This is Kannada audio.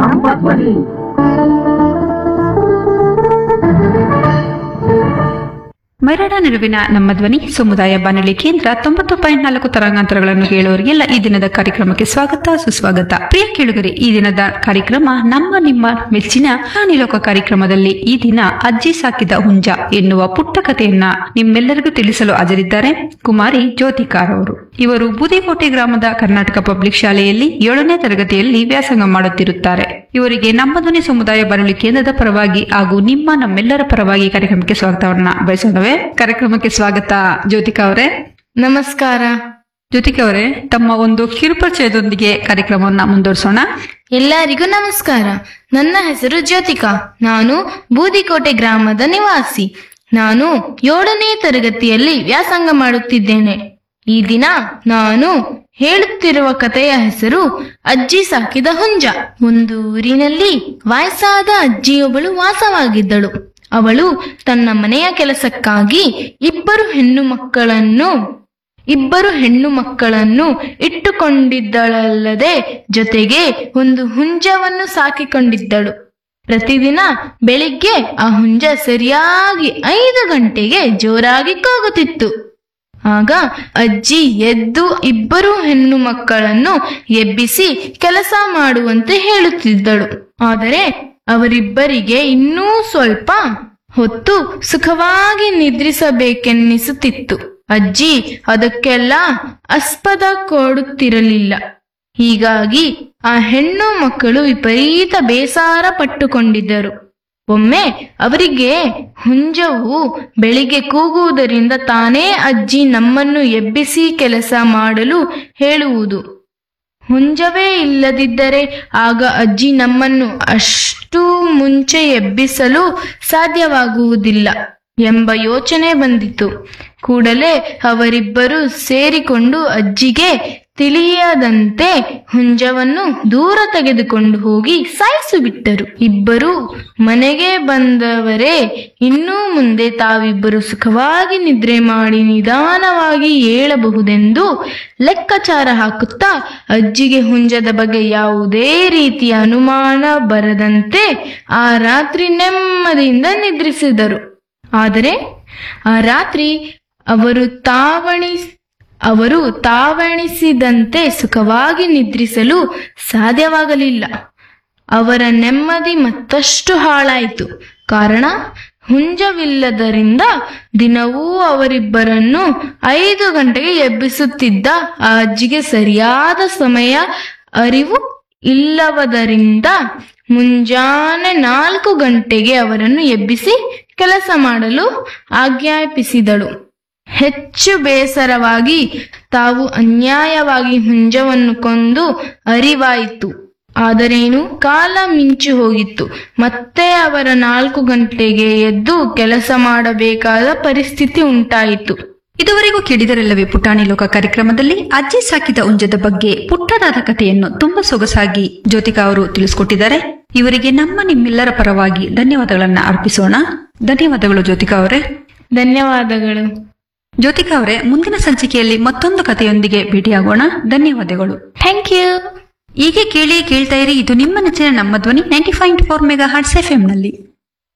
ನಮ್ಮ ಧ್ವನಿ ಮರಡ ನಿಲುವಿನ ನಮ್ಮ ಧ್ವನಿ ಸಮುದಾಯ ಬಾನುಲಿ ಕೇಂದ್ರ ತೊಂಬತ್ತು ಪಾಯಿಂಟ್ ನಾಲ್ಕು ತರಂಗಾಂತರಗಳನ್ನು ಕೇಳುವವರಿಗೆಲ್ಲ ಈ ದಿನದ ಕಾರ್ಯಕ್ರಮಕ್ಕೆ ಸ್ವಾಗತ ಸುಸ್ವಾಗತ ಪ್ರಿಯ ಕೇಳುಗರೆ ಈ ದಿನದ ಕಾರ್ಯಕ್ರಮ ನಮ್ಮ ನಿಮ್ಮ ಮೆಚ್ಚಿನ ಪ್ರಾಣಿಲೋಕ ಕಾರ್ಯಕ್ರಮದಲ್ಲಿ ಈ ದಿನ ಅಜ್ಜಿ ಸಾಕಿದ ಹುಂಜ ಎನ್ನುವ ಪುಟ್ಟ ಕಥೆಯನ್ನ ನಿಮ್ಮೆಲ್ಲರಿಗೂ ತಿಳಿಸಲು ಹಾಜರಿದ್ದಾರೆ ಕುಮಾರಿ ಜ್ಯೋತಿಕಾರ್ ಅವರು ಇವರು ಬೂದಿಕೋಟೆ ಗ್ರಾಮದ ಕರ್ನಾಟಕ ಪಬ್ಲಿಕ್ ಶಾಲೆಯಲ್ಲಿ ಏಳನೇ ತರಗತಿಯಲ್ಲಿ ವ್ಯಾಸಂಗ ಮಾಡುತ್ತಿರುತ್ತಾರೆ ಇವರಿಗೆ ನಮ್ಮ ಧ್ವನಿ ಸಮುದಾಯ ಬಾನುಲಿ ಕೇಂದ್ರದ ಪರವಾಗಿ ಹಾಗೂ ನಿಮ್ಮ ನಮ್ಮೆಲ್ಲರ ಪರವಾಗಿ ಕಾರ್ಯಕ್ರಮಕ್ಕೆ ಸ್ವಾಗತವನ್ನ ಬಯಸೋಣವೇ ಕಾರ್ಯಕ್ರಮಕ್ಕೆ ಸ್ವಾಗತ ಜ್ಯೋತಿಕಾ ಅವರೇ ನಮಸ್ಕಾರ ಜ್ಯೋತಿಕಾ ಅವರೇ ತಮ್ಮ ಒಂದು ಕಿರುಪರಿಚಯದೊಂದಿಗೆ ಕಾರ್ಯಕ್ರಮವನ್ನ ಮುಂದುವರಿಸೋಣ ಎಲ್ಲರಿಗೂ ನಮಸ್ಕಾರ ನನ್ನ ಹೆಸರು ಜ್ಯೋತಿಕಾ ನಾನು ಬೂದಿಕೋಟೆ ಗ್ರಾಮದ ನಿವಾಸಿ ನಾನು ಏಳನೇ ತರಗತಿಯಲ್ಲಿ ವ್ಯಾಸಂಗ ಮಾಡುತ್ತಿದ್ದೇನೆ ಈ ದಿನ ನಾನು ಹೇಳುತ್ತಿರುವ ಕಥೆಯ ಹೆಸರು ಅಜ್ಜಿ ಸಾಕಿದ ಹುಂಜ ಒಂದು ಊರಿನಲ್ಲಿ ವಯಸ್ಸಾದ ಅಜ್ಜಿಯೊಬ್ಬಳು ವಾಸವಾಗಿದ್ದಳು ಅವಳು ತನ್ನ ಮನೆಯ ಕೆಲಸಕ್ಕಾಗಿ ಇಬ್ಬರು ಹೆಣ್ಣು ಮಕ್ಕಳನ್ನು ಇಬ್ಬರು ಹೆಣ್ಣು ಮಕ್ಕಳನ್ನು ಇಟ್ಟುಕೊಂಡಿದ್ದಳಲ್ಲದೆ ಜೊತೆಗೆ ಒಂದು ಹುಂಜವನ್ನು ಸಾಕಿಕೊಂಡಿದ್ದಳು ಪ್ರತಿದಿನ ಬೆಳಿಗ್ಗೆ ಆ ಹುಂಜ ಸರಿಯಾಗಿ ಐದು ಗಂಟೆಗೆ ಜೋರಾಗಿ ಕೂಗುತ್ತಿತ್ತು ಆಗ ಅಜ್ಜಿ ಎದ್ದು ಇಬ್ಬರು ಹೆಣ್ಣು ಮಕ್ಕಳನ್ನು ಎಬ್ಬಿಸಿ ಕೆಲಸ ಮಾಡುವಂತೆ ಹೇಳುತ್ತಿದ್ದಳು ಆದರೆ ಅವರಿಬ್ಬರಿಗೆ ಇನ್ನೂ ಸ್ವಲ್ಪ ಹೊತ್ತು ಸುಖವಾಗಿ ನಿದ್ರಿಸಬೇಕೆನ್ನಿಸುತ್ತಿತ್ತು ಅಜ್ಜಿ ಅದಕ್ಕೆಲ್ಲ ಆಸ್ಪದ ಕೊಡುತ್ತಿರಲಿಲ್ಲ ಹೀಗಾಗಿ ಆ ಹೆಣ್ಣು ಮಕ್ಕಳು ವಿಪರೀತ ಬೇಸರ ಪಟ್ಟುಕೊಂಡಿದ್ದರು ಒಮ್ಮೆ ಅವರಿಗೆ ಹುಂಜವು ಬೆಳಿಗ್ಗೆ ಕೂಗುವುದರಿಂದ ತಾನೇ ಅಜ್ಜಿ ನಮ್ಮನ್ನು ಎಬ್ಬಿಸಿ ಕೆಲಸ ಮಾಡಲು ಹೇಳುವುದು ಹುಂಜವೇ ಇಲ್ಲದಿದ್ದರೆ ಆಗ ಅಜ್ಜಿ ನಮ್ಮನ್ನು ಅಷ್ಟು ಮುಂಚೆ ಎಬ್ಬಿಸಲು ಸಾಧ್ಯವಾಗುವುದಿಲ್ಲ ಎಂಬ ಯೋಚನೆ ಬಂದಿತು ಕೂಡಲೇ ಅವರಿಬ್ಬರು ಸೇರಿಕೊಂಡು ಅಜ್ಜಿಗೆ ತಿಳಿಯದಂತೆ ಹುಂಜವನ್ನು ದೂರ ತೆಗೆದುಕೊಂಡು ಹೋಗಿ ಸಾಯಿಸಿ ಬಿಟ್ಟರು ಇಬ್ಬರು ಮನೆಗೆ ಬಂದವರೇ ಇನ್ನೂ ಮುಂದೆ ತಾವಿಬ್ಬರು ಸುಖವಾಗಿ ನಿದ್ರೆ ಮಾಡಿ ನಿಧಾನವಾಗಿ ಏಳಬಹುದೆಂದು ಲೆಕ್ಕಾಚಾರ ಹಾಕುತ್ತಾ ಅಜ್ಜಿಗೆ ಹುಂಜದ ಬಗ್ಗೆ ಯಾವುದೇ ರೀತಿಯ ಅನುಮಾನ ಬರದಂತೆ ಆ ರಾತ್ರಿ ನೆಮ್ಮದಿಯಿಂದ ನಿದ್ರಿಸಿದರು ಆದರೆ ಆ ರಾತ್ರಿ ಅವರು ತಾವಣಿ ಅವರು ತಾವಣಿಸಿದಂತೆ ಸುಖವಾಗಿ ನಿದ್ರಿಸಲು ಸಾಧ್ಯವಾಗಲಿಲ್ಲ ಅವರ ನೆಮ್ಮದಿ ಮತ್ತಷ್ಟು ಹಾಳಾಯಿತು ಕಾರಣ ಹುಂಜವಿಲ್ಲದರಿಂದ ದಿನವೂ ಅವರಿಬ್ಬರನ್ನು ಐದು ಗಂಟೆಗೆ ಎಬ್ಬಿಸುತ್ತಿದ್ದ ಆ ಅಜ್ಜಿಗೆ ಸರಿಯಾದ ಸಮಯ ಅರಿವು ಇಲ್ಲವದರಿಂದ ಮುಂಜಾನೆ ನಾಲ್ಕು ಗಂಟೆಗೆ ಅವರನ್ನು ಎಬ್ಬಿಸಿ ಕೆಲಸ ಮಾಡಲು ಆಜ್ಞಾಪಿಸಿದಳು ಹೆಚ್ಚು ಬೇಸರವಾಗಿ ತಾವು ಅನ್ಯಾಯವಾಗಿ ಹುಂಜವನ್ನು ಕೊಂದು ಅರಿವಾಯಿತು ಆದರೇನು ಕಾಲ ಮಿಂಚು ಹೋಗಿತ್ತು ಮತ್ತೆ ಅವರ ನಾಲ್ಕು ಗಂಟೆಗೆ ಎದ್ದು ಕೆಲಸ ಮಾಡಬೇಕಾದ ಪರಿಸ್ಥಿತಿ ಉಂಟಾಯಿತು ಇದುವರೆಗೂ ಕೇಳಿದರೆಲ್ಲವೇ ಪುಟಾಣಿ ಲೋಕ ಕಾರ್ಯಕ್ರಮದಲ್ಲಿ ಅಜ್ಜಿ ಸಾಕಿದ ಉಂಜದ ಬಗ್ಗೆ ಪುಟ್ಟದಾದ ಕಥೆಯನ್ನು ತುಂಬಾ ಸೊಗಸಾಗಿ ಜ್ಯೋತಿಕಾ ಅವರು ತಿಳಿಸ್ಕೊಟ್ಟಿದ್ದಾರೆ ಇವರಿಗೆ ನಮ್ಮ ನಿಮ್ಮೆಲ್ಲರ ಪರವಾಗಿ ಧನ್ಯವಾದಗಳನ್ನ ಅರ್ಪಿಸೋಣ ಧನ್ಯವಾದಗಳು ಜ್ಯೋತಿಕಾ ಅವರೇ ಧನ್ಯವಾದಗಳು ಜ್ಯೋತಿಕಾ ಅವರೇ ಮುಂದಿನ ಸಂಚಿಕೆಯಲ್ಲಿ ಮತ್ತೊಂದು ಕಥೆಯೊಂದಿಗೆ ಭೇಟಿಯಾಗೋಣ ಧನ್ಯವಾದಗಳು ಥ್ಯಾಂಕ್ ಯು ಹೀಗೆ ಕೇಳಿ ಕೇಳ್ತಾ ಇರಿ ಇದು ನಿಮ್ಮ ನೆಚ್ಚಿನ ನಮ್ಮ ಧ್ವನಿ ninety point four mega hearts F ನಲ್ಲಿ